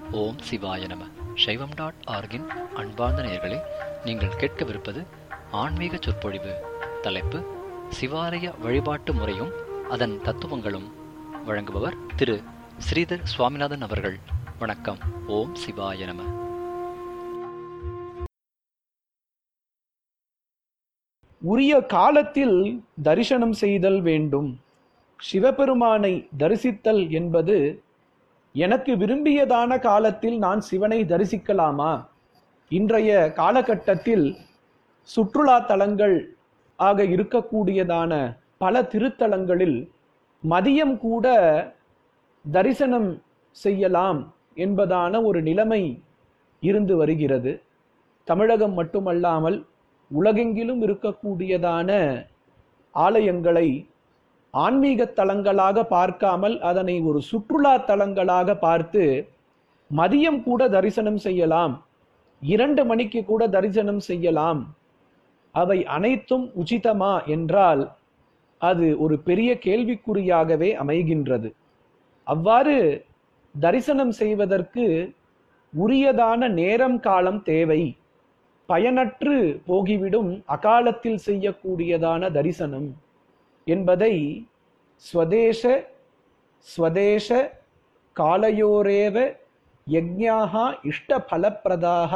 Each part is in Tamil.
ஓம் சிவாய நம சைவம் டாட் ஆர்கின் அன்பார்ந்த நேயர்களே நீங்கள் கேட்கவிருப்பது ஆன்மீக சொற்பொழிவு தலைப்பு சிவாலய வழிபாட்டு முறையும் அதன் தத்துவங்களும் வழங்குபவர் திரு ஸ்ரீதர் சுவாமிநாதன் அவர்கள் வணக்கம் ஓம் சிவாய நம உரிய காலத்தில் தரிசனம் செய்தல் வேண்டும் சிவபெருமானை தரிசித்தல் என்பது எனக்கு விரும்பியதான காலத்தில் நான் சிவனை தரிசிக்கலாமா இன்றைய காலகட்டத்தில் சுற்றுலா தலங்கள் ஆக இருக்கக்கூடியதான பல திருத்தலங்களில் மதியம் கூட தரிசனம் செய்யலாம் என்பதான ஒரு நிலைமை இருந்து வருகிறது தமிழகம் மட்டுமல்லாமல் உலகெங்கிலும் இருக்கக்கூடியதான ஆலயங்களை ஆன்மீக தலங்களாக பார்க்காமல் அதனை ஒரு சுற்றுலா தலங்களாக பார்த்து மதியம் கூட தரிசனம் செய்யலாம் இரண்டு மணிக்கு கூட தரிசனம் செய்யலாம் அவை அனைத்தும் உச்சிதமா என்றால் அது ஒரு பெரிய கேள்விக்குறியாகவே அமைகின்றது அவ்வாறு தரிசனம் செய்வதற்கு உரியதான நேரம் காலம் தேவை பயனற்று போகிவிடும் அகாலத்தில் செய்யக்கூடியதான தரிசனம் என்பதை ஸ்வதேச ஸ்வதேச காலயோரேவ யஜ்ஞாக இஷ்டபலப்பிரதாக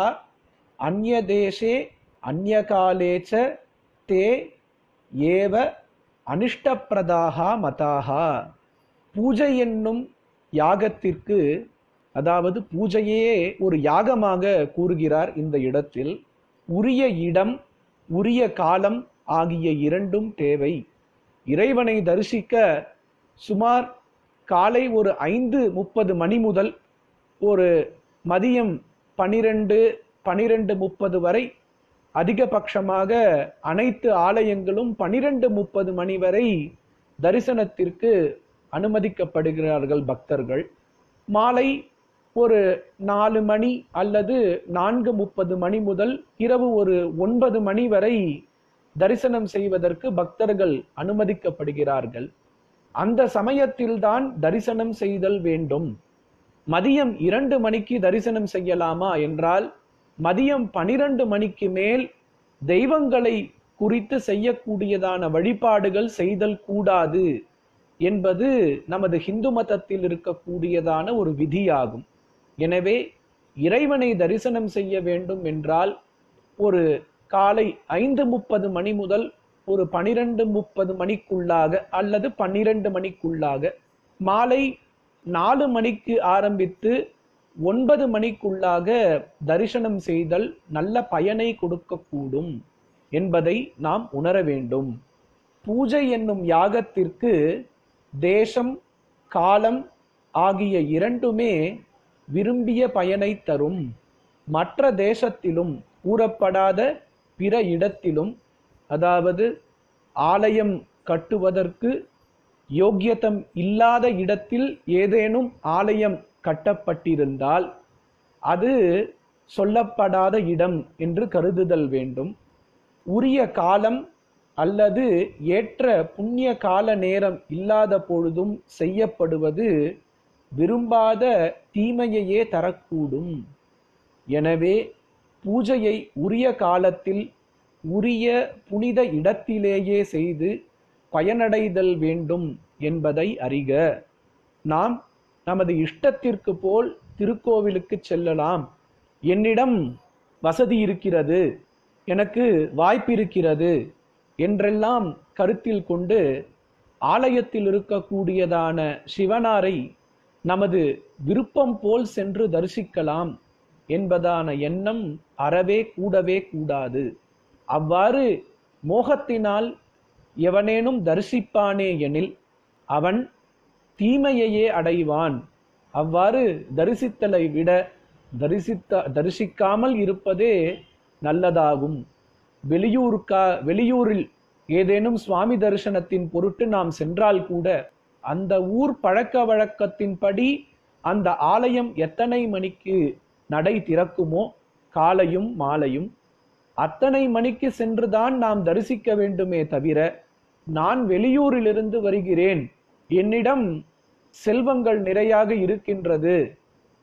அந்நதேசே அந்நகாலே ச தே ஏவ அனிஷ்டப்பிரதாக மதாக பூஜை என்னும் யாகத்திற்கு அதாவது பூஜையே ஒரு யாகமாக கூறுகிறார் இந்த இடத்தில் உரிய இடம் உரிய காலம் ஆகிய இரண்டும் தேவை இறைவனை தரிசிக்க சுமார் காலை ஒரு ஐந்து முப்பது மணி முதல் ஒரு மதியம் பனிரெண்டு பனிரெண்டு முப்பது வரை அதிகபட்சமாக அனைத்து ஆலயங்களும் பனிரெண்டு முப்பது மணி வரை தரிசனத்திற்கு அனுமதிக்கப்படுகிறார்கள் பக்தர்கள் மாலை ஒரு நாலு மணி அல்லது நான்கு முப்பது மணி முதல் இரவு ஒரு ஒன்பது மணி வரை தரிசனம் செய்வதற்கு பக்தர்கள் அனுமதிக்கப்படுகிறார்கள் அந்த சமயத்தில்தான் தரிசனம் செய்தல் வேண்டும் மதியம் இரண்டு மணிக்கு தரிசனம் செய்யலாமா என்றால் மதியம் பனிரெண்டு மணிக்கு மேல் தெய்வங்களை குறித்து செய்யக்கூடியதான வழிபாடுகள் செய்தல் கூடாது என்பது நமது ஹிந்து மதத்தில் இருக்கக்கூடியதான ஒரு விதியாகும் எனவே இறைவனை தரிசனம் செய்ய வேண்டும் என்றால் ஒரு காலை ஐந்து முப்பது மணி முதல் ஒரு பனிரெண்டு முப்பது மணிக்குள்ளாக அல்லது பன்னிரண்டு மணிக்குள்ளாக மாலை நாலு மணிக்கு ஆரம்பித்து ஒன்பது மணிக்குள்ளாக தரிசனம் செய்தல் நல்ல பயனை கொடுக்கக்கூடும் என்பதை நாம் உணர வேண்டும் பூஜை என்னும் யாகத்திற்கு தேசம் காலம் ஆகிய இரண்டுமே விரும்பிய பயனை தரும் மற்ற தேசத்திலும் கூறப்படாத பிற இடத்திலும் அதாவது ஆலயம் கட்டுவதற்கு யோக்கியதம் இல்லாத இடத்தில் ஏதேனும் ஆலயம் கட்டப்பட்டிருந்தால் அது சொல்லப்படாத இடம் என்று கருதுதல் வேண்டும் உரிய காலம் அல்லது ஏற்ற புண்ணிய கால நேரம் இல்லாத பொழுதும் செய்யப்படுவது விரும்பாத தீமையையே தரக்கூடும் எனவே பூஜையை உரிய காலத்தில் உரிய புனித இடத்திலேயே செய்து பயனடைதல் வேண்டும் என்பதை அறிக நாம் நமது இஷ்டத்திற்கு போல் திருக்கோவிலுக்கு செல்லலாம் என்னிடம் வசதி இருக்கிறது எனக்கு வாய்ப்பு இருக்கிறது என்றெல்லாம் கருத்தில் கொண்டு ஆலயத்தில் இருக்கக்கூடியதான சிவனாரை நமது விருப்பம் போல் சென்று தரிசிக்கலாம் என்பதான எண்ணம் அறவே கூடவே கூடாது அவ்வாறு மோகத்தினால் எவனேனும் தரிசிப்பானே எனில் அவன் தீமையையே அடைவான் அவ்வாறு தரிசித்தலை விட தரிசித்த தரிசிக்காமல் இருப்பதே நல்லதாகும் வெளியூருக்கா வெளியூரில் ஏதேனும் சுவாமி தரிசனத்தின் பொருட்டு நாம் சென்றால் கூட அந்த ஊர் பழக்க வழக்கத்தின்படி அந்த ஆலயம் எத்தனை மணிக்கு நடை திறக்குமோ காலையும் மாலையும் அத்தனை மணிக்கு சென்றுதான் நாம் தரிசிக்க வேண்டுமே தவிர நான் வெளியூரிலிருந்து வருகிறேன் என்னிடம் செல்வங்கள் நிறையாக இருக்கின்றது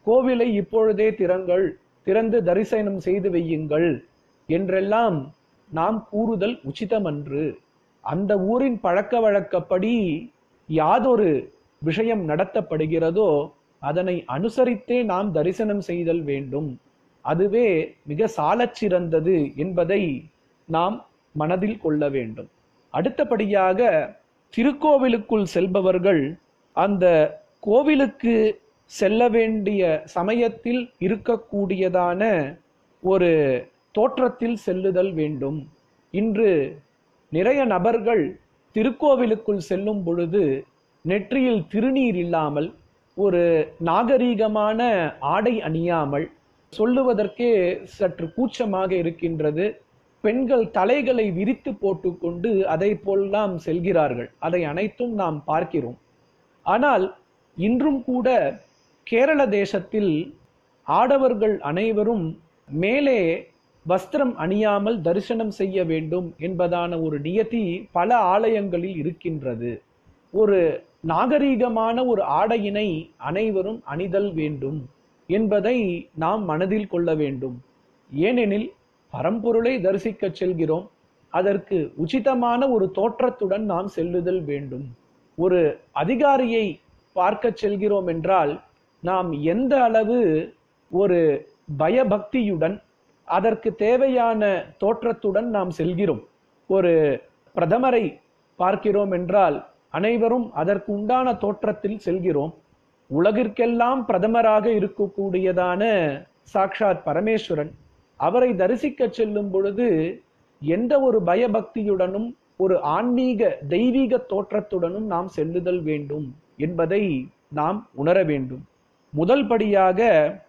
கோவிலை இப்பொழுதே திறங்கள் திறந்து தரிசனம் செய்து வையுங்கள் என்றெல்லாம் நாம் கூறுதல் உச்சிதமன்று அந்த ஊரின் பழக்க வழக்கப்படி யாதொரு விஷயம் நடத்தப்படுகிறதோ அதனை அனுசரித்தே நாம் தரிசனம் செய்தல் வேண்டும் அதுவே மிக சாலச் சிறந்தது என்பதை நாம் மனதில் கொள்ள வேண்டும் அடுத்தபடியாக திருக்கோவிலுக்குள் செல்பவர்கள் அந்த கோவிலுக்கு செல்ல வேண்டிய சமயத்தில் இருக்கக்கூடியதான ஒரு தோற்றத்தில் செல்லுதல் வேண்டும் இன்று நிறைய நபர்கள் திருக்கோவிலுக்குள் செல்லும் பொழுது நெற்றியில் திருநீர் இல்லாமல் ஒரு நாகரீகமான ஆடை அணியாமல் சொல்லுவதற்கே சற்று கூச்சமாக இருக்கின்றது பெண்கள் தலைகளை விரித்து போட்டுக்கொண்டு அதை போல்லாம் செல்கிறார்கள் அதை அனைத்தும் நாம் பார்க்கிறோம் ஆனால் இன்றும் கூட கேரள தேசத்தில் ஆடவர்கள் அனைவரும் மேலே வஸ்திரம் அணியாமல் தரிசனம் செய்ய வேண்டும் என்பதான ஒரு நியதி பல ஆலயங்களில் இருக்கின்றது ஒரு நாகரீகமான ஒரு ஆடையினை அனைவரும் அணிதல் வேண்டும் என்பதை நாம் மனதில் கொள்ள வேண்டும் ஏனெனில் பரம்பொருளை தரிசிக்கச் செல்கிறோம் அதற்கு உச்சிதமான ஒரு தோற்றத்துடன் நாம் செல்லுதல் வேண்டும் ஒரு அதிகாரியை பார்க்கச் செல்கிறோம் என்றால் நாம் எந்த அளவு ஒரு பயபக்தியுடன் அதற்கு தேவையான தோற்றத்துடன் நாம் செல்கிறோம் ஒரு பிரதமரை பார்க்கிறோம் என்றால் அனைவரும் அதற்கு உண்டான தோற்றத்தில் செல்கிறோம் உலகிற்கெல்லாம் பிரதமராக இருக்கக்கூடியதான சாக்ஷாத் பரமேஸ்வரன் அவரை தரிசிக்க செல்லும் பொழுது எந்த ஒரு பயபக்தியுடனும் ஒரு ஆன்மீக தெய்வீக தோற்றத்துடனும் நாம் செல்லுதல் வேண்டும் என்பதை நாம் உணர வேண்டும் முதல் படியாக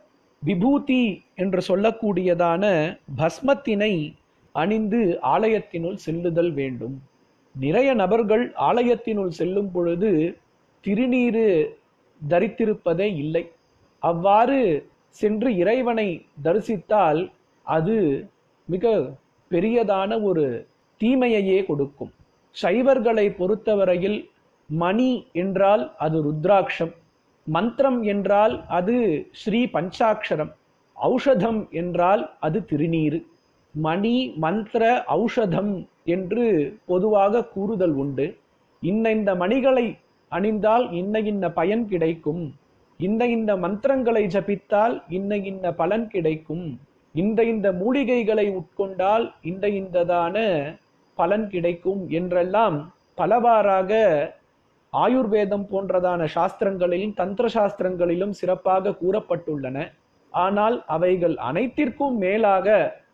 விபூதி என்று சொல்லக்கூடியதான பஸ்மத்தினை அணிந்து ஆலயத்தினுள் செல்லுதல் வேண்டும் நிறைய நபர்கள் ஆலயத்தினுள் செல்லும் பொழுது திருநீரு தரித்திருப்பதே இல்லை அவ்வாறு சென்று இறைவனை தரிசித்தால் அது மிக பெரியதான ஒரு தீமையையே கொடுக்கும் சைவர்களை பொறுத்தவரையில் மணி என்றால் அது ருத்ராட்சம் மந்திரம் என்றால் அது ஸ்ரீ பஞ்சாட்சரம் ஔஷதம் என்றால் அது திருநீரு மணி மந்திர ஔஷதம் என்று பொதுவாக கூறுதல் உண்டு இன்ன இந்த மணிகளை அணிந்தால் இன்ன இன்ன பயன் கிடைக்கும் இந்த இந்த மந்திரங்களை ஜபித்தால் இன்ன இன்ன பலன் கிடைக்கும் இந்த இந்த மூலிகைகளை உட்கொண்டால் இந்த இந்ததான பலன் கிடைக்கும் என்றெல்லாம் பலவாறாக ஆயுர்வேதம் போன்றதான சாஸ்திரங்களிலும் தந்திர சாஸ்திரங்களிலும் சிறப்பாக கூறப்பட்டுள்ளன ஆனால் அவைகள் அனைத்திற்கும் மேலாக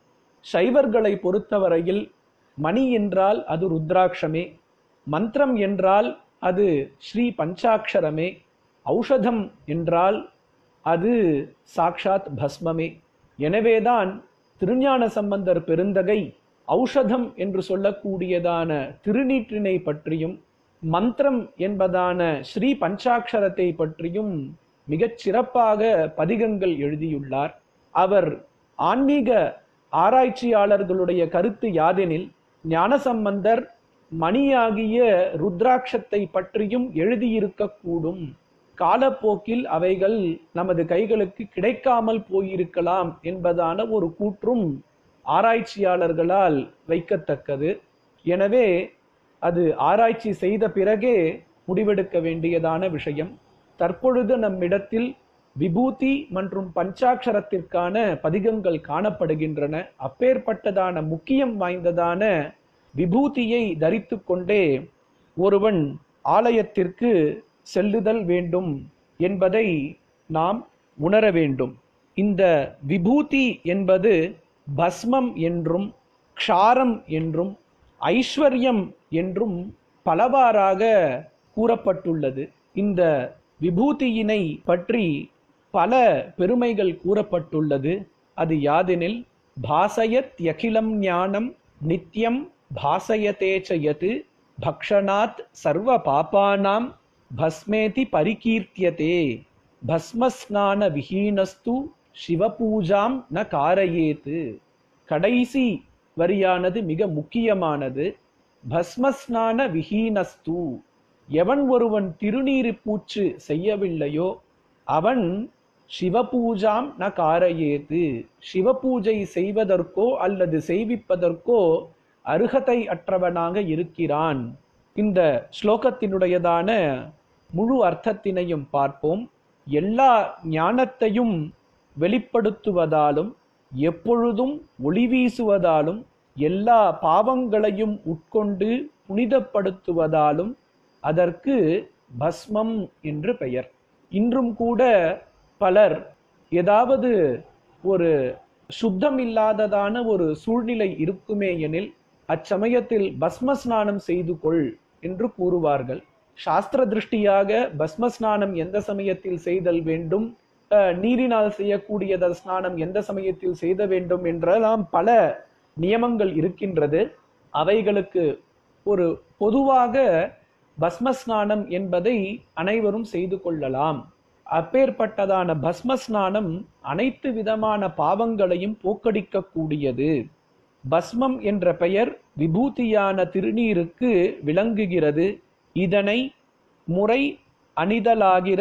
சைவர்களை பொறுத்தவரையில் மணி என்றால் அது ருத்ராட்சமே மந்திரம் என்றால் அது ஸ்ரீ பஞ்சாட்சரமே ஔஷதம் என்றால் அது சாக்ஷாத் பஸ்மமே எனவேதான் திருஞான சம்பந்தர் பெருந்தகை ஔஷதம் என்று சொல்லக்கூடியதான திருநீற்றினை பற்றியும் மந்திரம் என்பதான ஸ்ரீ பஞ்சாட்சரத்தை பற்றியும் மிகச் சிறப்பாக பதிகங்கள் எழுதியுள்ளார் அவர் ஆன்மீக ஆராய்ச்சியாளர்களுடைய கருத்து யாதெனில் ஞானசம்பந்தர் மணியாகிய ருத்ராட்சத்தை பற்றியும் எழுதியிருக்கக்கூடும் காலப்போக்கில் அவைகள் நமது கைகளுக்கு கிடைக்காமல் போயிருக்கலாம் என்பதான ஒரு கூற்றும் ஆராய்ச்சியாளர்களால் வைக்கத்தக்கது எனவே அது ஆராய்ச்சி செய்த பிறகே முடிவெடுக்க வேண்டியதான விஷயம் தற்பொழுது நம்மிடத்தில் விபூதி மற்றும் பஞ்சாட்சரத்திற்கான பதிகங்கள் காணப்படுகின்றன அப்பேற்பட்டதான முக்கியம் வாய்ந்ததான விபூதியை தரித்து கொண்டே ஒருவன் ஆலயத்திற்கு செல்லுதல் வேண்டும் என்பதை நாம் உணர வேண்டும் இந்த விபூதி என்பது பஸ்மம் என்றும் க்ஷாரம் என்றும் ஐஸ்வர்யம் என்றும் பலவாறாக கூறப்பட்டுள்ளது இந்த விபூதியினை பற்றி பல பெருமைகள் கூறப்பட்டுள்ளது அது யாதெனில் பாசயத் யகிலம் ஞானம் நித்யம் பாசயதேச்ச யத் பக்ஷணாத் சர்வ பாபானாம் பஸ்மேதி பரிகீர்த்தியதே பஸ்மஸ்நான விஹீனஸ்து சிவபூஜாம் ந காரயேத்து கடைசி வரியானது மிக முக்கியமானது பஸ்மஸ்நான விஹீனஸ்து எவன் ஒருவன் திருநீரு பூச்சு செய்யவில்லையோ அவன் சிவபூஜாம் ந காரயேது சிவபூஜை செய்வதற்கோ அல்லது செய்விப்பதற்கோ அருகதை அற்றவனாக இருக்கிறான் இந்த ஸ்லோகத்தினுடையதான முழு அர்த்தத்தினையும் பார்ப்போம் எல்லா ஞானத்தையும் வெளிப்படுத்துவதாலும் எப்பொழுதும் ஒளி வீசுவதாலும் எல்லா பாவங்களையும் உட்கொண்டு புனிதப்படுத்துவதாலும் அதற்கு பஸ்மம் என்று பெயர் இன்றும் கூட பலர் ஏதாவது ஒரு சுத்தம் இல்லாததான ஒரு சூழ்நிலை இருக்குமே எனில் அச்சமயத்தில் பஸ்ம ஸ்நானம் செய்து கொள் என்று கூறுவார்கள் சாஸ்திர திருஷ்டியாக பஸ்ம ஸ்நானம் எந்த சமயத்தில் செய்தல் வேண்டும் அஹ், நீரினால் செய்யக்கூடியத ஸ்நானம் எந்த சமயத்தில் செய்த வேண்டும் என்றெல்லாம் பல நியமங்கள் இருக்கின்றது அவைகளுக்கு ஒரு பொதுவாக பஸ்ம ஸ்நானம் என்பதை அனைவரும் செய்து கொள்ளலாம் அப்பேற்பட்டதான பஸ்ம ஸ்நானம் அனைத்து விதமான பாவங்களையும் போக்கடிக்கக்கூடியது பஸ்மம் என்ற பெயர் விபூதியான திருநீருக்கு விளங்குகிறது இதனை முறை அணிதலாகிற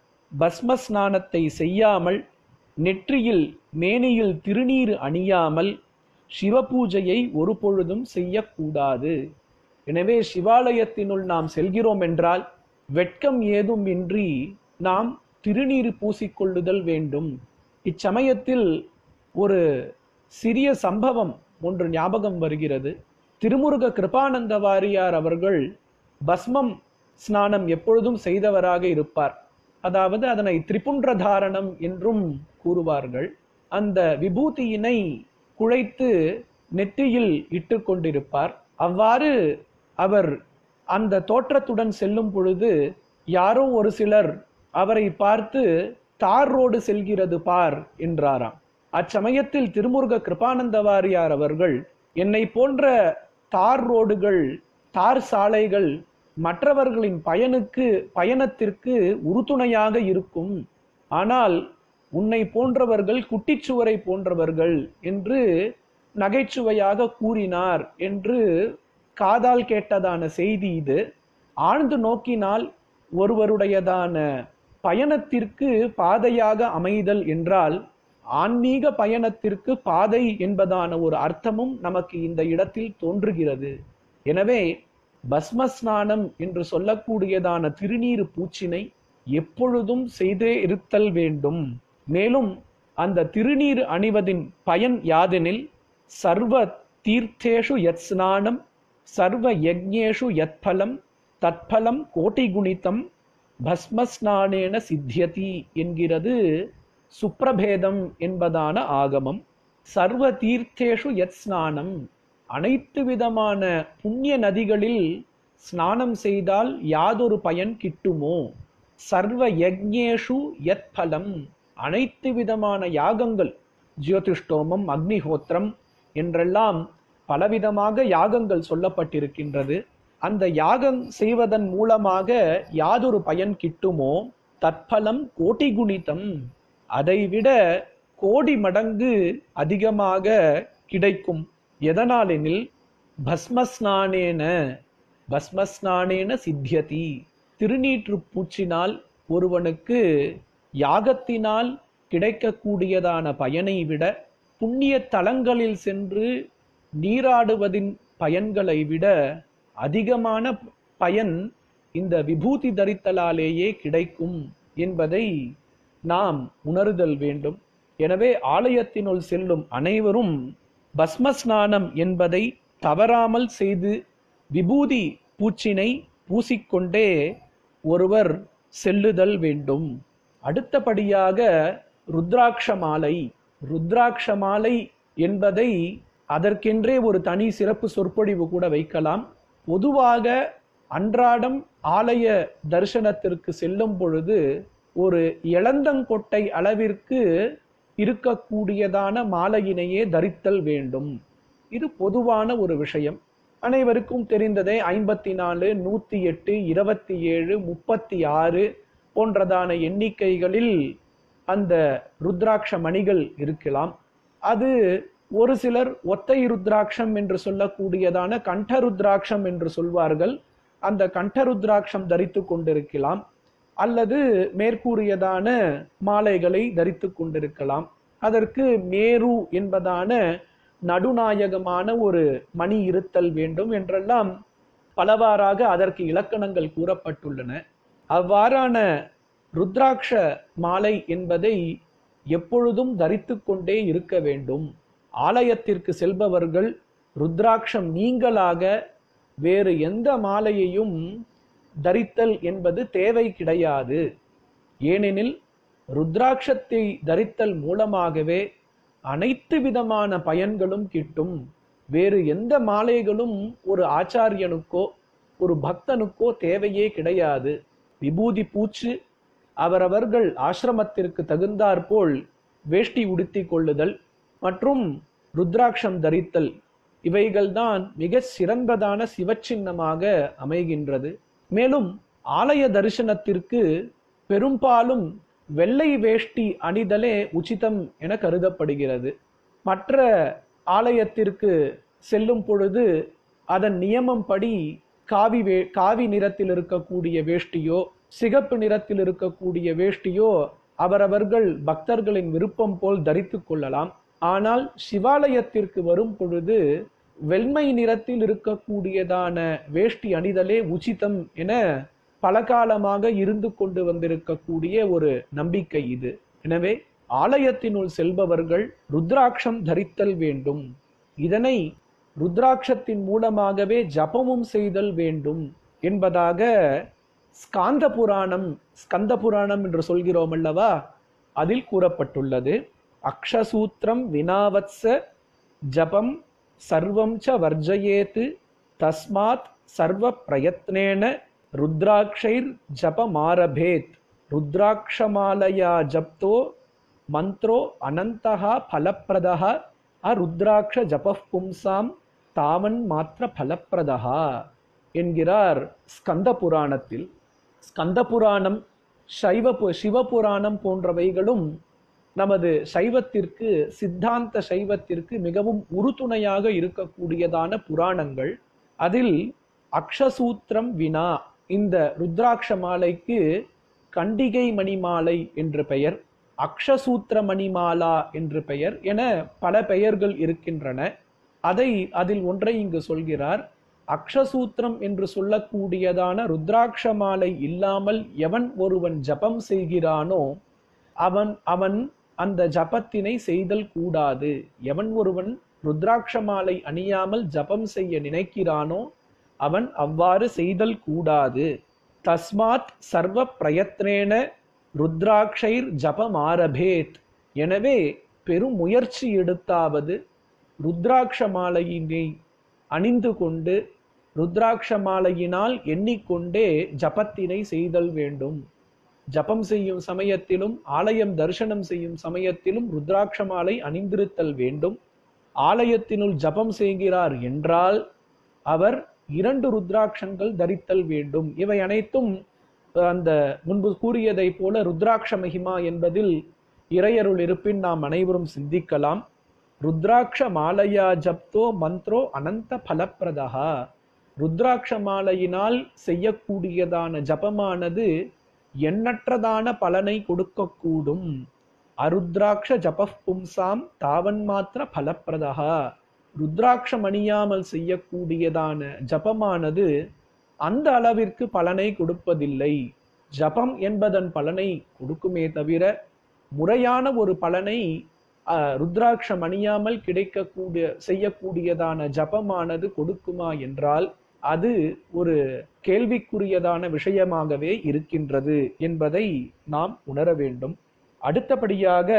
பஸ்ம ஸ்நானத்தை செய்யாமல் நெற்றியில் மேனியில் திருநீர் அணியாமல் சிவபூஜையை ஒரு பொழுதும் செய்யக்கூடாது எனவே சிவாலயத்தினுள் நாம் செல்கிறோம் என்றால் வெட்கம் ஏதும் இன்றி நாம் திருநீர் பூசிக்கொள்ளுதல் வேண்டும் இச்சமயத்தில் ஒரு சிறிய சம்பவம் ஒன்று ஞாபகம் வருகிறது திருமுருக கிருபானந்த வாரியார் அவர்கள் பஸ்மம் ஸ்நானம் எப்பொழுதும் செய்தவராக இருப்பார் அதாவது அதனை திரிபுன்ற தாரணம் என்றும் கூறுவார்கள் அந்த விபூதியினை குழைத்து நெற்றியில் இட்டு கொண்டிருப்பார் அவ்வாறு அவர் அந்த தோற்றத்துடன் செல்லும் பொழுது யாரோ ஒரு சிலர் அவரை பார்த்து தார் ரோடு செல்கிறது பார் என்றாராம் அச்சமயத்தில் திருமுருக கிருபானந்த வாரியார் அவர்கள் என்னை போன்ற தார் ரோடுகள் தார் சாலைகள் மற்றவர்களின் பயனுக்கு பயணத்திற்கு உறுதுணையாக இருக்கும் ஆனால் உன்னை போன்றவர்கள் குட்டிச்சுவரை போன்றவர்கள் என்று நகைச்சுவையாக கூறினார் என்று காதால் கேட்டதான செய்தி இது ஆழ்ந்து நோக்கினால் ஒருவருடையதான பயணத்திற்கு பாதையாக அமைதல் என்றால் ஆன்மீக பயணத்திற்கு பாதை என்பதான ஒரு அர்த்தமும் நமக்கு இந்த இடத்தில் தோன்றுகிறது எனவே பஸ்ம ஸ்நானம் என்று சொல்லக்கூடியதான திருநீறு பூச்சினை எப்பொழுதும் செய்தே இருத்தல் வேண்டும் மேலும் அந்த திருநீர் அணிவதின் பயன் யாதெனில் சர்வ தீர்த்தேஷு யத் ஸ்நானம் சர்வ யஜ்ஞேஷு யத் பலம் தத்பலம் கோட்டி குணித்தம் பஸ்மஸ்நானேன சித்தியதி என்கிறது சுப்ரபேதம் என்பதான ஆகமம் சர்வ தீர்த்தேஷு யத் ஸ்நானம் அனைத்து விதமான புண்ணிய நதிகளில் ஸ்நானம் செய்தால் யாதொரு பயன் கிட்டுமோ சர்வ யஜ்ஞேஷு யத் பலம் அனைத்து விதமான யாகங்கள் ஜியோதிஷ்டோமம் அக்னிஹோத்திரம் என்றெல்லாம் பலவிதமாக யாகங்கள் சொல்லப்பட்டிருக்கின்றது அந்த யாகம் செய்வதன் மூலமாக யாதொரு பயன் கிட்டுமோ தற்பலம் கோட்டி குணிதம் அதைவிட கோடி மடங்கு அதிகமாக கிடைக்கும் எதனாலெனில் பஸ்மஸ்நானேன பஸ்மஸ்நானேன சித்தியதி திருநீற்று பூச்சினால் ஒருவனுக்கு யாகத்தினால் கிடைக்கக்கூடியதான பயனை விட புண்ணிய தலங்களில் சென்று நீராடுவதின் பயன்களை விட அதிகமான பயன் இந்த விபூதி தரித்தலாலேயே கிடைக்கும் என்பதை நாம் உணருதல் வேண்டும் எனவே ஆலயத்தினுள் செல்லும் அனைவரும் பஸ்மஸ்நானம் என்பதை தவறாமல் செய்து விபூதி பூச்சினை பூசிக்கொண்டே ஒருவர் செல்லுதல் வேண்டும் அடுத்தபடியாக ருத்ராட்ச மாலை ருத்ராட்ச மாலை என்பதை அதற்கென்றே ஒரு தனி சிறப்பு சொற்பொழிவு கூட வைக்கலாம் பொதுவாக அன்றாடம் ஆலய தரிசனத்திற்கு செல்லும் பொழுது ஒரு இளந்தங்கொட்டை அளவிற்கு இருக்கக்கூடியதான மாலையினையே தரித்தல் வேண்டும் இது பொதுவான ஒரு விஷயம் அனைவருக்கும் தெரிந்ததே ஐம்பத்தி நாலு நூத்தி எட்டு இருபத்தி ஏழு முப்பத்தி ஆறு போன்றதான எண்ணிக்கைகளில் அந்த ருத்ராட்ச மணிகள் இருக்கலாம் அது ஒரு சிலர் ஒத்தை ருத்ராட்சம் என்று சொல்லக்கூடியதான கண்ட ருத்ராட்சம் என்று சொல்வார்கள் அந்த கண்ட ருத்ராட்சம் தரித்து கொண்டிருக்கலாம் அல்லது மேற்கூறியதான மாலைகளை தரித்து கொண்டிருக்கலாம் அதற்கு மேரு என்பதான நடுநாயகமான ஒரு மணி இருத்தல் வேண்டும் என்றெல்லாம் பலவாறாக அதற்கு இலக்கணங்கள் கூறப்பட்டுள்ளன அவ்வாறான ருத்ராட்ச மாலை என்பதை எப்பொழுதும் தரித்து கொண்டே இருக்க வேண்டும் ஆலயத்திற்கு செல்பவர்கள் ருத்ராட்சம் நீங்களாக வேறு எந்த மாலையையும் தரித்தல் என்பது தேவை கிடையாது ஏனெனில் ருத்ராட்சத்தை தரித்தல் மூலமாகவே அனைத்து விதமான பயன்களும் கிட்டும் வேறு எந்த மாலைகளும் ஒரு ஆச்சாரியனுக்கோ ஒரு பக்தனுக்கோ தேவையே கிடையாது விபூதி பூச்சு அவரவர்கள் ஆசிரமத்திற்கு தகுந்தாற்போல் வேஷ்டி உடுத்தி கொள்ளுதல் மற்றும் ருத்ராட்சம் தரித்தல் இவைகள்தான் மிக சிறந்ததான சிவச்சின்னமாக அமைகின்றது மேலும் ஆலய தரிசனத்திற்கு பெரும்பாலும் வெள்ளை வேஷ்டி அணிதலே உச்சிதம் என கருதப்படுகிறது மற்ற ஆலயத்திற்கு செல்லும் பொழுது அதன் நியமம் படி காவி வே காவி நிறத்தில் இருக்கக்கூடிய வேஷ்டியோ சிகப்பு நிறத்தில் இருக்கக்கூடிய வேஷ்டியோ அவரவர்கள் பக்தர்களின் விருப்பம் போல் தரித்து கொள்ளலாம் ஆனால் சிவாலயத்திற்கு வரும் பொழுது வெண்மை நிறத்தில் இருக்கக்கூடியதான வேஷ்டி அணிதலே உச்சிதம் என பல காலமாக இருந்து கொண்டு வந்திருக்கக்கூடிய ஒரு நம்பிக்கை இது எனவே ஆலயத்தினுள் செல்பவர்கள் ருத்ராட்சம் தரித்தல் வேண்டும் இதனை ருத்ராட்சத்தின் மூலமாகவே ஜபமும் செய்தல் வேண்டும் என்பதாக ஸ்காந்த புராணம் ஸ்கந்த புராணம் என்று சொல்கிறோம் அல்லவா அதில் கூறப்பட்டுள்ளது அக்ஷசூத்திரம் வினாவத்ச ஜபம் சர்வம் ச வர்ஜயேத் தஸ்மாத் சர்வ பிரயத்னேன ருத்ராட்சைர் ஜபமாரபேத் ருத்ராட்சமாலயா ஜப்தோ மந்த்ரோ அனந்தகா பலப்பிரதः அருத்ராட்ச ஜபப் பும்சாம் தாவன் மாத்திர பலப்பிரதா என்கிறார் ஸ்கந்த புராணத்தில் ஸ்கந்த புராணம் சைவ பு- சிவபுராணம் போன்றவைகளும் நமது சைவத்திற்கு சித்தாந்த சைவத்திற்கு மிகவும் உறுதுணையாக இருக்கக்கூடியதான புராணங்கள் அதில் அக்ஷசூத்திரம் வினா இந்த ருத்ராட்ச மாலைக்கு கண்டிகை மணிமாலை என்று பெயர் அக்ஷசூத்திர மணிமாலா என்று பெயர் என பல பெயர்கள் இருக்கின்றன அதை அதில் ஒன்றை இங்கு சொல்கிறார் அக்ஷசூத்திரம் என்று சொல்லக்கூடியதான ருத்ராட்ச மாலை இல்லாமல் எவன் ஒருவன் ஜபம் செய்கிறானோ அவன் அவன் அந்த ஜபத்தினை செய்தல் கூடாது எவன் ஒருவன் ருத்ராட்ச மாலை அணியாமல் ஜபம் செய்ய நினைக்கிறானோ அவன் அவ்வாறு செய்தல் கூடாது தஸ்மாத் சர்வ பிரயத்னேன ருத்ராட்சைர் ஜபம் ஆரபேத் எனவே பெரும் முயற்சி எடுத்தாவது ருத்ராட்ச மாலையினை அணிந்து கொண்டு ருத்ராட்ச மாலையினால் எண்ணிக்கொண்டே ஜபத்தினை செய்தல் வேண்டும் ஜபம் செய்யும் சமயத்திலும் ஆலயம் தரிசனம் செய்யும் சமயத்திலும் ருத்ராட்ச மாலை அணிந்திருத்தல் வேண்டும் ஆலயத்தினுள் ஜபம் செய்கிறார் என்றால் அவர் இரண்டு ருத்ராட்சங்கள் தரித்தல் வேண்டும் இவை அனைத்தும் அந்த முன்பு கூறியதைப் போல ருத்ராட்ச மகிமா என்பதில் இறையருள் இருப்பின் நாம் அனைவரும் சிந்திக்கலாம் ருத்ராட்ச மாலையா ஜப்தோ மந்த்ரோ அனந்த பலப்பிரதா ருத்ராட்ச மாலையினால் செய்யக்கூடியதான ஜபமானது எண்ணற்றதான பலனை கொடுக்கக்கூடும் அருத்ராட்ச ஜபப் பும்சாம் தாவன் மாத்திர பலப்பிரதா ருத்ராட்சம் அணியாமல் செய்யக்கூடியதான ஜபமானது அந்த அளவிற்கு பலனை கொடுப்பதில்லை ஜபம் என்பதன் பலனை கொடுக்குமே தவிர முறையான ஒரு பலனை அஹ், ருத்ராட்சம் அணியாமல் கிடைக்கக்கூடிய செய்யக்கூடியதான ஜபமானது கொடுக்குமா என்றால் அது ஒரு கேள்விக்குரியதான விஷயமாகவே இருக்கின்றது என்பதை நாம் உணர வேண்டும் அடுத்தபடியாக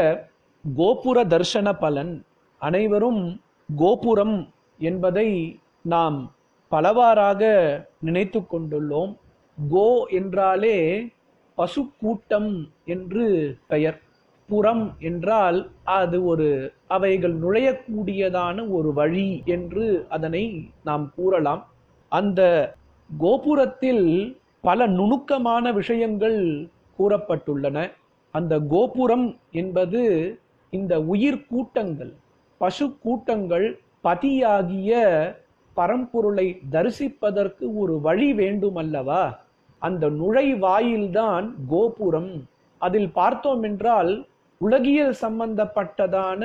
கோபுர தர்சன பலன் அனைவரும் கோபுரம் என்பதை நாம் பலவாறாக நினைத்து கொண்டுள்ளோம் கோ என்றாலே பசு கூட்டம் என்று பெயர் புறம் என்றால் அது ஒரு அவைகள் நுழையக்கூடியதான ஒரு வழி என்று அதனை நாம் கூறலாம் அந்த கோபுரத்தில் பல நுணுக்கமான விஷயங்கள் கூறப்பட்டுள்ளன அந்த கோபுரம் என்பது இந்த உயிர் கூட்டங்கள் பசு கூட்டங்கள் பதியாகிய பரம்பொருளை தரிசிப்பதற்கு ஒரு வழி வேண்டும் அல்லவா அந்த நுழைவாயில்தான் கோபுரம் அதில் பார்த்தோம் என்றால் உலகியல் சம்பந்தப்பட்டதான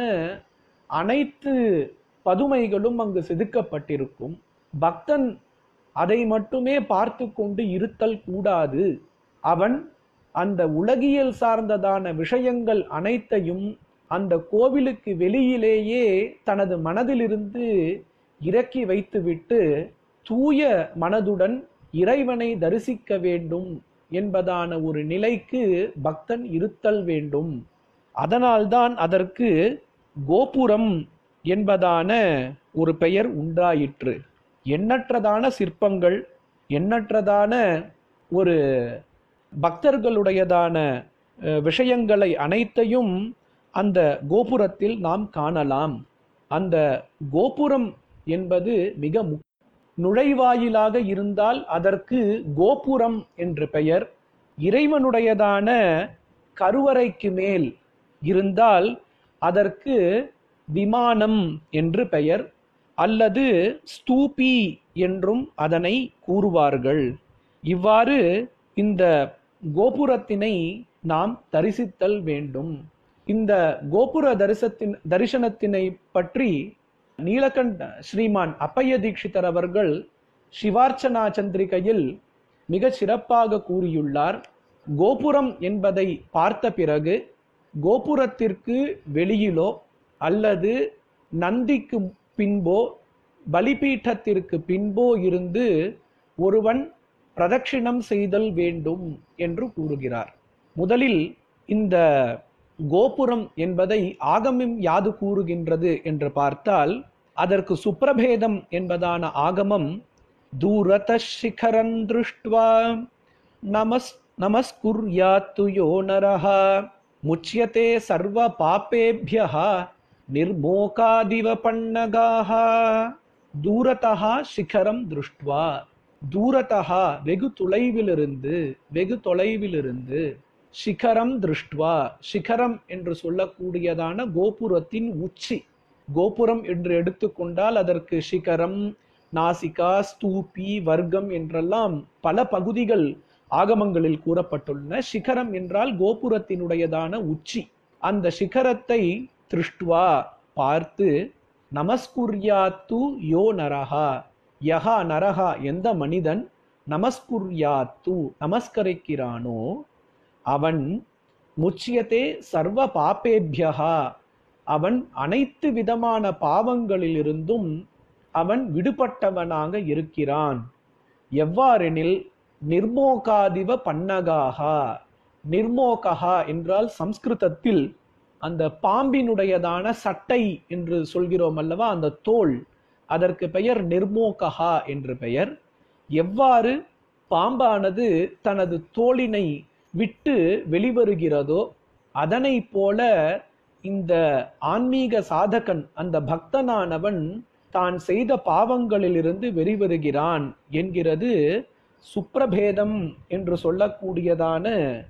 அனைத்து பதுமைகளும் அங்கு செதுக்கப்பட்டிருக்கும் பக்தன் அதை மட்டுமே பார்த்து கொண்டு இருத்தல் கூடாது அவன் அந்த உலகியல் சார்ந்ததான விஷயங்கள் அனைத்தையும் அந்த கோவிலுக்கு வெளியிலேயே தனது மனதிலிருந்து இறக்கி வைத்துவிட்டு தூய மனதுடன் இறைவனை தரிசிக்க வேண்டும் என்பதான ஒரு நிலைக்கு பக்தன் இருத்தல் வேண்டும் அதனால்தான் அதற்கு கோபுரம் என்பதான ஒரு பெயர் உண்டாயிற்று எண்ணற்றதான சிற்பங்கள் எண்ணற்றதான ஒரு பக்தர்களுடையதான அஹ், விஷயங்களை அனைத்தையும் அந்த கோபுரத்தில் நாம் காணலாம் அந்த கோபுரம் என்பது மிக முக் நுழைவாயிலாக இருந்தால் அதற்கு கோபுரம் என்று பெயர் இறைவனுடையதான கருவறைக்கு மேல் இருந்தால் அதற்கு விமானம் என்று பெயர் அல்லது ஸ்தூபி என்றும் அதனை கூறுவார்கள் இவ்வாறு இந்த கோபுரத்தினை நாம் தரிசித்தல் வேண்டும் இந்த கோபுர தரிசத்தின் தரிசனத்தினை பற்றி நீலகண்ட ஸ்ரீமான் அப்பைய தீட்சிதர் அவர்கள் சிவார்ச்சனா சந்திரிகையில் மிக சிறப்பாக கூறியுள்ளார் கோபுரம் என்பதை பார்த்த பிறகு கோபுரத்திற்கு வெளியிலோ அல்லது நந்திக்கு பின்போ பலிபீட்டத்திற்கு பின்போ இருந்து ஒருவன் பிரதட்சிணம் செய்தல் வேண்டும் என்று கூறுகிறார் முதலில் இந்த கோபுரம் என்பதை ஆகமம் யாது கூறுகின்றது என்று பார்த்தால் அதற்கு சுப்ரபேதம் என்பதான ஆகமம் தூரத சிகரன் திருஷ்டுவா நமஸ் நமஸ்குர்யாத்து யோ நரஹ முச்சியதே சர்வ பாப்பேபியः நிர்மோகாதிவ பன்னகாः தூரதா சிகரம் திருஷ்டுவா தூரதா வெகு தொலைவிலிருந்து வெகு தொலைவிலிருந்து சிகரம் திருஷ்டுவா சிகரம் என்று சொல்லக்கூடியதான கோபுரத்தின் உச்சி கோபுரம் என்று எடுத்துக்கொண்டால் அதற்கு சிகரம் நாசிகா ஸ்தூபி வர்க்கம் என்றெல்லாம் பல பகுதிகள் ஆகமங்களில் கூறப்பட்டுள்ளன சிகரம் என்றால் கோபுரத்தினுடையதான உச்சி அந்த சிகரத்தை திருஷ்டுவா பார்த்து நமஸ்குர்யாத்து யோ நரஹா யஹா நரஹா எந்த மனிதன் நமஸ்குர்யாத்து நமஸ்கரிக்கிறானோ அவன் முச்சியத்தே சர்வ பாப்பேபியகா அவன் அனைத்து விதமான பாவங்களிலிருந்தும் அவன் விடுபட்டவனாக இருக்கிறான் எவ்வாறெனில் நிர்மோகாதிவ பன்னகாகா நிர்மோகா என்றால் சம்ஸ்கிருதத்தில் அந்த பாம்பினுடையதான சட்டை என்று சொல்கிறோம் அல்லவா அந்த தோல் அதற்கு பெயர் நிர்மோகா என்று பெயர் எவ்வாறு பாம்பானது தனது தோலினை விட்டு வெளிவருகிறதோ அதனை போல இந்த ஆன்மீக சாதகன் அந்த பக்தனானவன் தான் செய்த பாவங்களிலிருந்து வெளிவருகிறான் என்கிறது சுப்ரபேதம் என்று சொல்லக்கூடியதான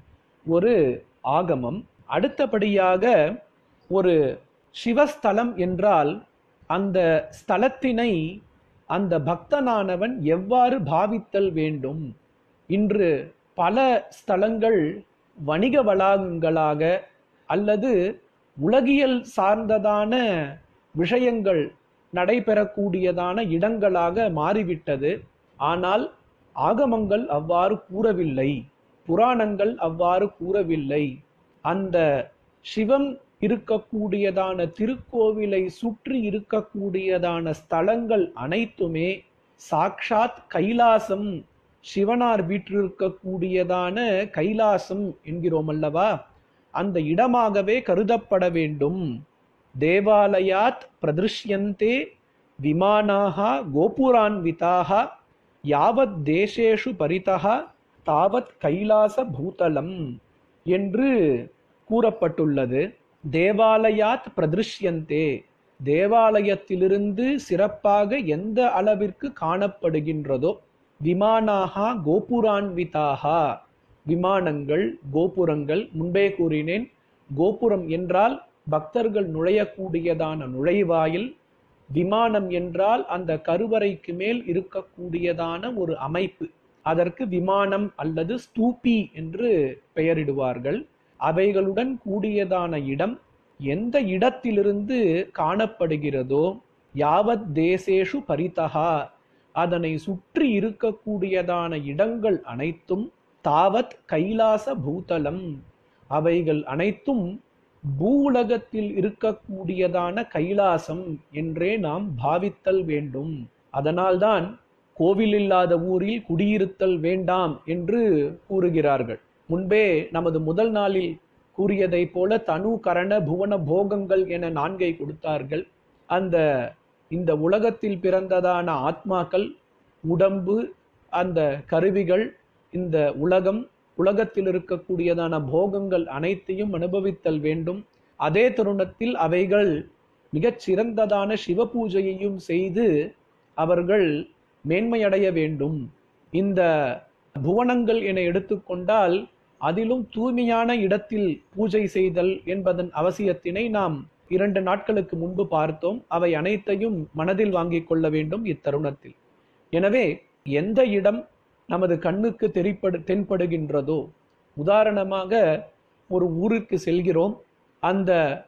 ஒரு ஆகமம் அடுத்தபடியாக ஒரு சிவஸ்தலம் என்றால் அந்த ஸ்தலத்தினை அந்த பக்தனானவன் எவ்வாறு பாவித்தல் வேண்டும் இன்று பல ஸ்தலங்கள் வணிக வளாகங்களாக அல்லது உலகியல் சார்ந்ததான விஷயங்கள் நடைபெறக்கூடியதான இடங்களாக மாறிவிட்டது ஆனால் ஆகமங்கள் அவ்வாறு கூறவில்லை புராணங்கள் அவ்வாறு கூறவில்லை அந்த சிவம் இருக்கக்கூடியதான திருக்கோவிலை சுற்றி இருக்கக்கூடியதான ஸ்தலங்கள் அனைத்துமே சாக்ஷாத் கைலாசம் சிவனார் வீற்றிருக்கக்கூடியதான கைலாசம் என்கிறோம் அல்லவா அந்த இடமாகவே கருதப்பட வேண்டும் தேவாலயாத் பிரதிருஷ்யந்தே விமானாக கோபுரான்விதாக யாவத் தேசேஷு பரிதः தாவத் கைலாச பூதலம் என்று கூறப்பட்டுள்ளது தேவாலயாத் பிரதிருஷ்யந்தே தேவாலயத்திலிருந்து சிறப்பாக எந்த அளவிற்கு காணப்படுகின்றதோ விமானாகா கோபுரான்விதாகா விமானங்கள் கோபுரங்கள் முன்பே கூறினேன் கோபுரம் என்றால் பக்தர்கள் நுழையக்கூடியதான நுழைவாயில் விமானம் என்றால் அந்த கருவறைக்கு மேல் இருக்கக்கூடியதான ஒரு அமைப்பு அதற்கு விமானம் அல்லது ஸ்தூபி என்று பெயரிடுவார்கள் அவைகளுடன் கூடியதான இடம் எந்த இடத்திலிருந்து காணப்படுகிறதோ யாவத் தேசேஷு பரிதகா அதனை சுற்றி இருக்கக்கூடியதான இடங்கள் அனைத்தும் தாவத் கைலாச பூதலம் அவைகள் அனைத்தும் பூவுலகத்தில் இருக்கக்கூடியதான கைலாசம் என்றே நாம் பாவித்தல் வேண்டும் அதனால்தான் கோவில் இல்லாத ஊரில் குடியிருத்தல் வேண்டாம் என்று கூறுகிறார்கள் முன்பே நமது முதல் நாளில் கூறியதைப் போல தனு கரண புவன போகங்கள் என நான்கை கொடுத்தார்கள் அந்த இந்த உலகத்தில் பிறந்ததான ஆத்மாக்கள் உடம்பு அந்த கருவிகள் இந்த உலகம் உலகத்தில் இருக்கக்கூடியதான போகங்கள் அனைத்தையும் அனுபவித்தல் வேண்டும் அதே தருணத்தில் அவைகள் மிகச் சிறந்ததான சிவ பூஜையையும் செய்து அவர்கள் மேன்மையடைய வேண்டும் இந்த புவனங்கள் என எடுத்துக்கொண்டால் அதிலும் தூய்மையான இடத்தில் பூஜை செய்தல் என்பதன் அவசியத்தினை நாம் இரண்டு நாட்களுக்கு முன்பு பார்த்தோம் அவை அனைத்தையும் மனதில் வாங்கிக் கொள்ள வேண்டும் இத்தருணத்தில் எனவே எந்த இடம் நமது கண்ணுக்கு தெரிப்படு தென்படுகின்றதோ உதாரணமாக ஒரு ஊருக்கு செல்கிறோம் அந்த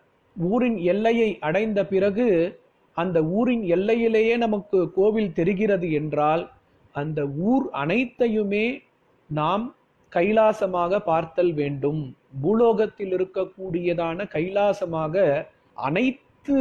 ஊரின் எல்லையை அடைந்த பிறகு அந்த ஊரின் எல்லையிலேயே நமக்கு கோவில் தெரிகிறது என்றால் அந்த ஊர் அனைத்தையுமே நாம் கைலாசமாக பார்த்தல் வேண்டும் பூலோகத்தில் இருக்கக்கூடியதான கைலாசமாக அனைத்து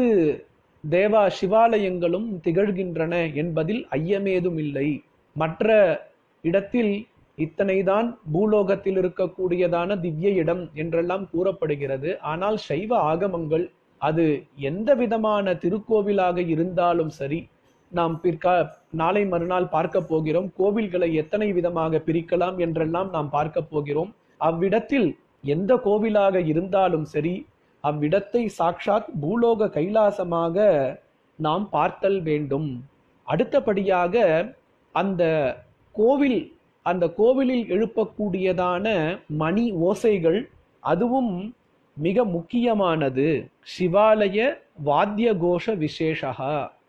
தேவா சிவாலயங்களும் திகழ்கின்றன என்பதில் ஐயமேதும் இல்லை மற்ற இடத்தில் இத்தனைதான் பூலோகத்தில் இருக்கக்கூடியதான திவ்ய இடம் என்றெல்லாம் கூறப்படுகிறது ஆனால் சைவ ஆகமங்கள் அது எந்த விதமான திருக்கோவிலாக இருந்தாலும் சரி நாம் பிற்கா நாளை மறுநாள் பார்க்க போகிறோம் கோவில்களை எத்தனை விதமாக பிரிக்கலாம் என்றெல்லாம் நாம் பார்க்க போகிறோம் அவ்விடத்தில் எந்த கோவிலாக இருந்தாலும் சரி அவ்விடத்தை சாக்ஷாத் பூலோக கைலாசமாக நாம் பார்த்தல் வேண்டும் அடுத்தபடியாக அந்த கோவில் அந்த கோவிலில் எழுப்பக்கூடியதான மணி ஓசைகள் அதுவும் மிக முக்கியமானது சிவாலய வாத்திய கோஷ விசேஷகா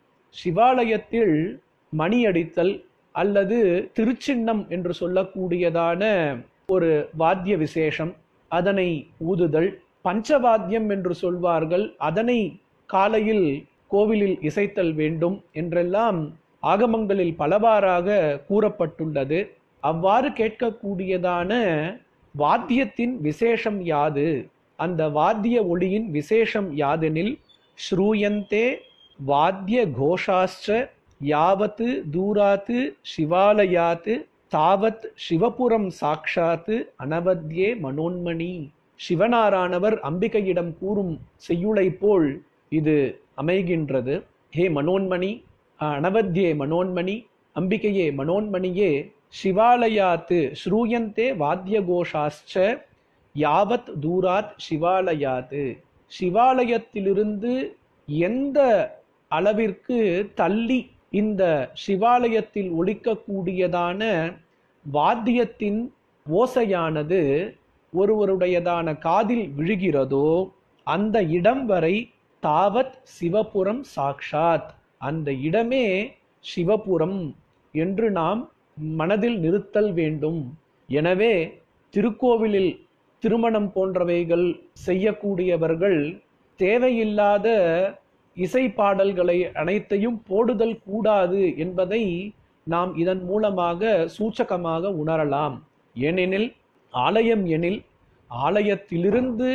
சிவாலயத்தில் மணி அடித்தல் அல்லது திருச்சின்னம் என்று சொல்லக்கூடியதான ஒரு வாத்திய விசேஷம் அதனை ஊதுதல் பஞ்சவாத்தியம் என்று சொல்வார்கள் அதனை காலையில் கோவிலில் இசைத்தல் வேண்டும் என்றெல்லாம் ஆகமங்களில் பலவாறாக கூறப்பட்டுள்ளது அவ்வாறு கேட்கக்கூடியதான வாத்தியத்தின் விசேஷம் யாது அந்த வாத்திய ஒளியின் விசேஷம் யாதெனில் ஸ்ரூயந்தே வாத்திய கோஷாஸ்ச யாவத் தூராத் சிவாலயாத் தாவத் சிவபுரம் சாக்ஷாத் அனவத்யே மனோன்மணி சிவனாரானவர் அம்பிகையிடம் கூறும் செய்யுளை போல் இது அமைகின்றது ஹே மனோன்மணி அனவத்யே மனோன்மணி அம்பிகையே மனோன்மணியே சிவாலயாத் ஸ்ரூயந்தே வாத்திய கோஷாஸ்ச யாவத் தூராத் சிவாலயாத் சிவாலயத்திலிருந்து எந்த அளவிற்கு தள்ளி இந்த சிவாலயத்தில் ஒலிக்கக்கூடியதான வாத்தியத்தின் ஓசையானது ஒருவருடையதான காதில் விழுகிறதோ அந்த இடம் வரை தாவத் சிவபுரம் சாக்ஷாத் அந்த இடமே சிவபுரம் என்று நாம் மனதில் நிறுத்தல் வேண்டும் எனவே திருக்கோவிலில் திருமணம் போன்றவைகள் செய்யக்கூடியவர்கள் தேவையில்லாத இசை பாடல்களை அனைத்தையும் போடுதல் கூடாது என்பதை நாம் இதன் மூலமாக சூச்சகமாக உணரலாம் ஏனெனில் ஆலயம் எனில் ஆலயத்திலிருந்து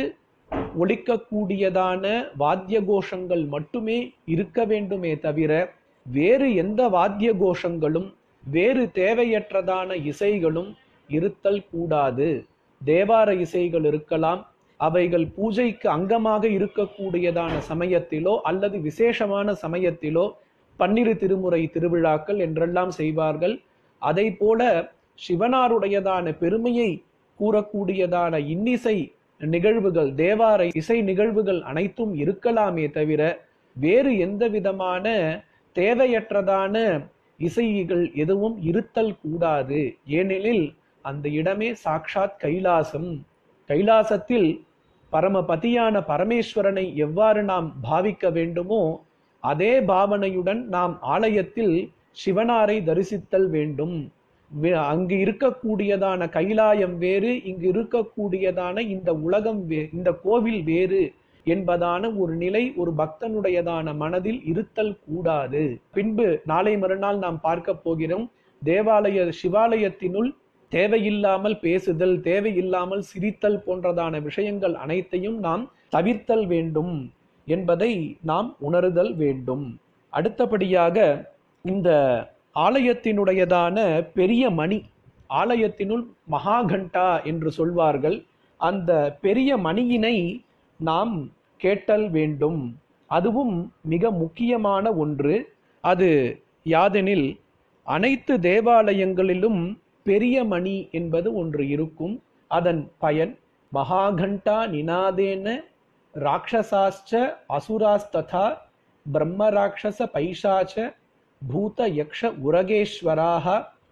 ஒலிக்கக்கூடியதான வாத்திய கோஷங்கள் மட்டுமே இருக்க வேண்டுமே தவிர வேறு எந்த வாத்திய கோஷங்களும் வேறு தேவையற்றதான இசைகளும் இருத்தல் கூடாது தேவார இசைகள் இருக்கலாம் அவைகள் பூஜைக்கு அங்கமாக இருக்கக்கூடியதான சமயத்திலோ அல்லது விசேஷமான சமயத்திலோ பன்னிரு திருமுறை திருவிழாக்கள் என்றெல்லாம் செய்வார்கள் அதை போல சிவனாருடையதான பெருமையை கூறக்கூடியதான இன்னிசை நிகழ்வுகள் தேவார இசை நிகழ்வுகள் அனைத்தும் இருக்கலாமே தவிர வேறு எந்த விதமான தேவையற்றதான இசைகள் எதுவும் இருத்தல் கூடாது ஏனெனில் அந்த இடமே சாக்ஷாத் கைலாசம் கைலாசத்தில் பரமபதியான பரமேஸ்வரனை எவ்வாறு நாம் பாவிக்க வேண்டுமோ அதே பாவனையுடன் நாம் ஆலயத்தில் சிவனாரை தரிசித்தல் வேண்டும் வே- அங்கு இருக்கக்கூடியதான கைலாயம் வேறு இங்கு இருக்கக்கூடியதான இந்த உலகம் வே இந்த கோவில் வேறு என்பதான ஒரு நிலை ஒரு பக்தனுடையதான மனதில் இருத்தல் கூடாது பின்பு நாளை மறுநாள் நாம் பார்க்க போகிறோம் தேவாலய சிவாலயத்தினுள் தேவையில்லாமல் பேசுதல் தேவையில்லாமல் சிரித்தல் போன்றதான விஷயங்கள் அனைத்தையும் நாம் தவிர்த்தல் வேண்டும் என்பதை நாம் உணருதல் வேண்டும் அடுத்தபடியாக இந்த ஆலயத்தினுடையதான பெரிய மணி ஆலயத்தினுள் மகாகண்டா என்று சொல்வார்கள் அந்த பெரிய மணியினை நாம் கேட்டல் வேண்டும் அதுவும் மிக முக்கியமான ஒன்று அது யாதெனில் அனைத்து தேவாலயங்களிலும் பெரிய மணி என்பது ஒன்று இருக்கும் அதன் பயன் மகாகண்டா நினாதேன ராட்சசாச்ச அசுராஸ்ததா பிரம்மராட்சச பைசாச்ச பூத யக்ஷ உரகேஸ்வராக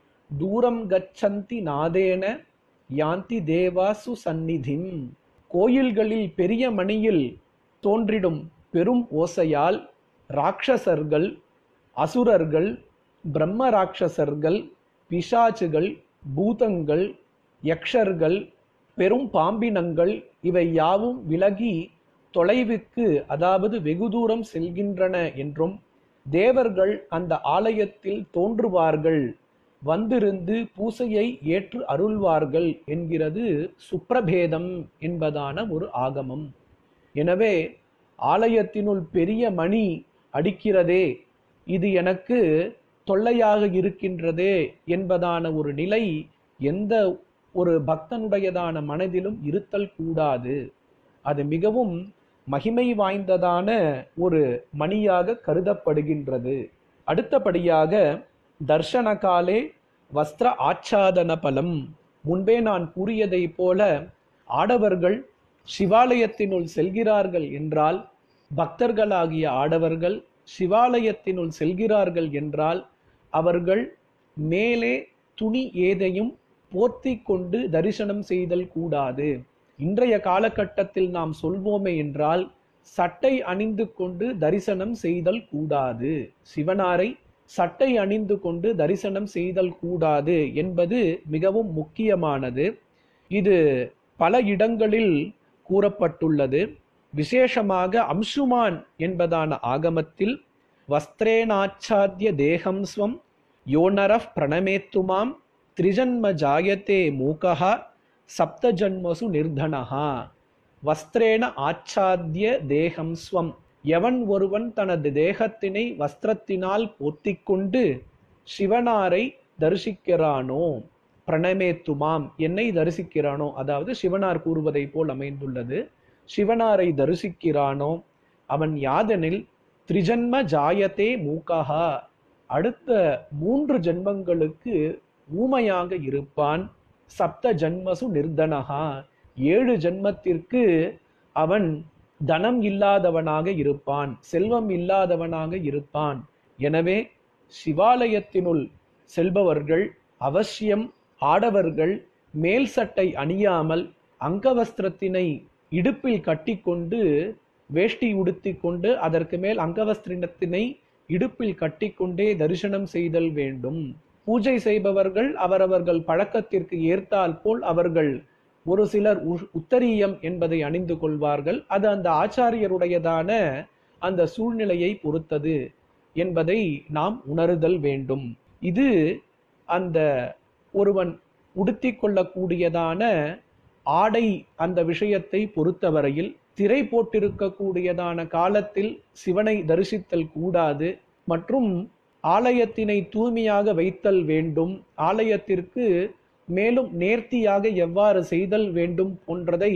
தூரம் கச்சந்தி நாதேன யாந்தி தேவாசு சந்நிதிம் கோயில்களில் பெரிய மணியில் தோன்றிடும் பெரும் ஓசையால் ராட்சசர்கள் அசுரர்கள் பிரம்ம ராட்சசர்கள் பிசாச்சுகள் பூதங்கள் யக்ஷர்கள் பெரும் பாம்பினங்கள் இவை யாவும் விலகி தொலைவுக்கு அதாவது வெகு தூரம் செல்கின்றன என்றும் தேவர்கள் அந்த ஆலயத்தில் தோன்றுவார்கள் வந்திருந்து பூசையை ஏற்று அருள்வார்கள் என்கிறது சுப்ரபேதம் என்பதான ஒரு ஆகமம் எனவே ஆலயத்தினுள் பெரிய மணி அடிக்கிறதே இது எனக்கு தொல்லையாக இருக்கின்றதே என்பதான ஒரு நிலை எந்த ஒரு பக்தனுடையதான மனதிலும் இருத்தல் கூடாது அது மிகவும் மகிமை வாய்ந்ததான ஒரு மணியாக கருதப்படுகின்றது அடுத்தபடியாக தர்ஷன காலே வஸ்திர ஆச்சாதன பலம் முன்பே நான் கூறியதைப் போல ஆடவர்கள் சிவாலயத்தினுள் செல்கிறார்கள் என்றால் பக்தர்களாகிய ஆடவர்கள் சிவாலயத்தினுள் செல்கிறார்கள் என்றால் அவர்கள் மேலே துணி ஏதையும் போர்த்தி கொண்டு தரிசனம் செய்தல் கூடாது இன்றைய காலகட்டத்தில் நாம் சொல்வோமே என்றால் சட்டை அணிந்து கொண்டு தரிசனம் செய்தல் கூடாது சிவனாரை சட்டை அணிந்து கொண்டு தரிசனம் செய்தல் கூடாது என்பது மிகவும் முக்கியமானது இது பல இடங்களில் கூறப்பட்டுள்ளது விசேஷமாக அம்சுமான் என்பதான ஆகமத்தில் வஸ்திரேனாச்சாத்திய தேகம் ஸ்வம் யோனரஃப் பிரணமேத்துமாம் திரிஜன்ம ஜாயத்தே மூகா சப்த ஜன்மசு நிர்தனஹா வஸ்திரேன ஆச்சாத்திய தேகம் ஸ்வம் எவன் ஒருவன் தனது தேகத்தினை வஸ்திரத்தினால் போத்திக் கொண்டு சிவனாரை தரிசிக்கிறானோ பிரணமேத்துமாம் என்னை தரிசிக்கிறானோ அதாவது சிவனார் கூறுவதை போல் அமைந்துள்ளது சிவனாரை தரிசிக்கிறானோ அவன் யாதெனில் திரிஜன்ம ஜாயத்தே மூகா அடுத்த மூன்று ஜென்மங்களுக்கு ஊமையாக இருப்பான் சப்த ஜன்மசு நிர்தனகா ஏழு ஜென்மத்திற்கு அவன் தனம் இல்லாதவனாக இருப்பான் செல்வம் இல்லாதவனாக இருப்பான் எனவே சிவாலயத்தினுள் செல்பவர்கள் அவசியம் ஆடவர்கள் மேல் சட்டை அணியாமல் அங்கவஸ்திரத்தினை இடுப்பில் கட்டிக்கொண்டு வேஷ்டி உடுத்திக் கொண்டு அதற்கு மேல் அங்கவஸ்திரத்தினை இடுப்பில் கட்டிக்கொண்டே தரிசனம் செய்தல் வேண்டும் பூஜை செய்பவர்கள் அவரவர்கள் பழக்கத்திற்கு ஏற்றால் போல் அவர்கள் ஒரு சிலர் உ- உத்தரீயம் என்பதை அணிந்து கொள்வார்கள் அது அந்த ஆச்சாரியருடையதான அந்த சூழ்நிலையை பொறுத்தது என்பதை நாம் உணருதல் வேண்டும் இது அந்த ஒருவன் உடுத்திக் கொள்ளக்கூடியதான ஆடை அந்த விஷயத்தை பொறுத்தவரையில் திரை போட்டிருக்கக்கூடியதான காலத்தில் சிவனை தரிசித்தல் கூடாது மற்றும் ஆலயத்தினை தூய்மையாக வைத்தல் வேண்டும் ஆலயத்திற்கு மேலும் நேர்த்தியாக எவ்வாறு செய்தல் வேண்டும் போன்றதை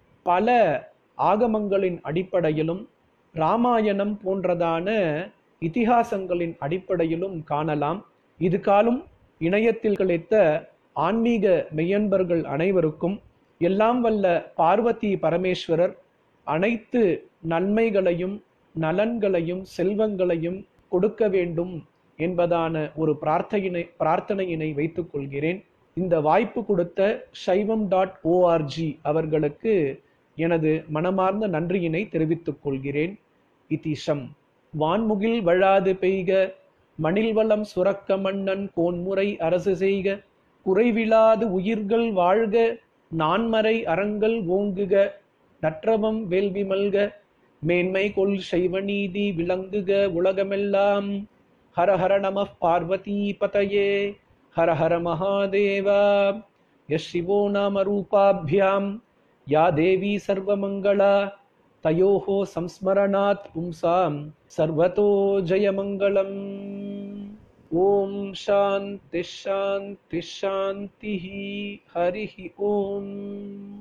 பல ஆகமங்களின் அடிப்படையிலும் ராமாயணம் போன்றதான இதிகாசங்களின் அடிப்படையிலும் காணலாம் இது காலும் இணையத்தில் கிடைத்த ஆன்மீக மெய்யன்பர்கள் அனைவருக்கும் எல்லாம் வல்ல பார்வதி பரமேஸ்வரர் அனைத்து நன்மைகளையும் நலன்களையும் செல்வங்களையும் கொடுக்க வேண்டும் என்பதான ஒரு பிரார்த்தனை பிரார்த்தனையினை வைத்துக் கொள்கிறேன் இந்த வாய்ப்பு கொடுத்த சைவம் டாட் ஓஆர்ஜி அவர்களுக்கு எனது மனமார்ந்த நன்றியினை தெரிவித்துக் கொள்கிறேன் இதிஷம் வான்முகில் வழாது பெய்க மணில்வளம் சுரக்க மன்னன் கோன்முறை அரசு செய்க குறைவிலாது உயிர்கள் வாழ்க நான்மறை அறங்கள் ஓங்குக நற்றவம் வேள்வி மல்க மேன்மை கொள் சைவநீதி விளங்குக உலகமெல்லாம் ஹர ஹர நம பார்வதி பதயே ஹர ஹர மகாதேவா எஸ் சிவோ நாம ரூபாபியாம் யா தேவி சர்வமங்களா तयोः संस्मरणात् पुंसां सर्वतो जयमङ्गलम् ॐ शान्तिः शान्तिः शान्तिः हरिः ॐ